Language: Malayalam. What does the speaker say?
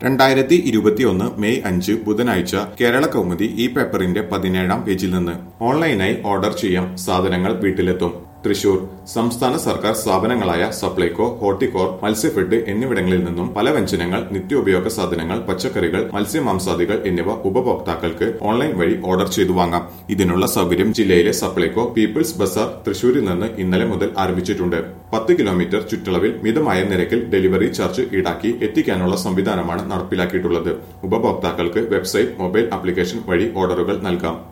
രണ്ടായിരത്തി ഇരുപത്തിയൊന്ന് മെയ് അഞ്ച് ബുധനാഴ്ച കേരള കൗമുദി ഈ പേപ്പറിന്റെ പതിനേഴാം പേജിൽ നിന്ന് ഓൺലൈനായി ഓർഡർ ചെയ്യാം സാധനങ്ങൾ വീട്ടിലെത്തും തൃശൂർ സംസ്ഥാന സർക്കാർ സ്ഥാപനങ്ങളായ സപ്ലൈകോ ഹോർട്ടികോർ മത്സ്യഫെഡ് എന്നിവിടങ്ങളിൽ നിന്നും പലവ്യഞ്ജനങ്ങൾ നിത്യോപയോഗ സാധനങ്ങൾ പച്ചക്കറികൾ മത്സ്യമാംസാദികൾ എന്നിവ ഉപഭോക്താക്കൾക്ക് ഓൺലൈൻ വഴി ഓർഡർ ചെയ്തു വാങ്ങാം ഇതിനുള്ള സൗകര്യം ജില്ലയിലെ സപ്ലൈകോ പീപ്പിൾസ് ബസാർ തൃശൂരിൽ നിന്ന് ഇന്നലെ മുതൽ ആരംഭിച്ചിട്ടുണ്ട് പത്ത് കിലോമീറ്റർ ചുറ്റളവിൽ മിതമായ നിരക്കിൽ ഡെലിവറി ചാർജ് ഈടാക്കി എത്തിക്കാനുള്ള സംവിധാനമാണ് നടപ്പിലാക്കിയിട്ടുള്ളത് ഉപഭോക്താക്കൾക്ക് വെബ്സൈറ്റ് മൊബൈൽ ആപ്ലിക്കേഷൻ വഴി ഓർഡറുകൾ നൽകാം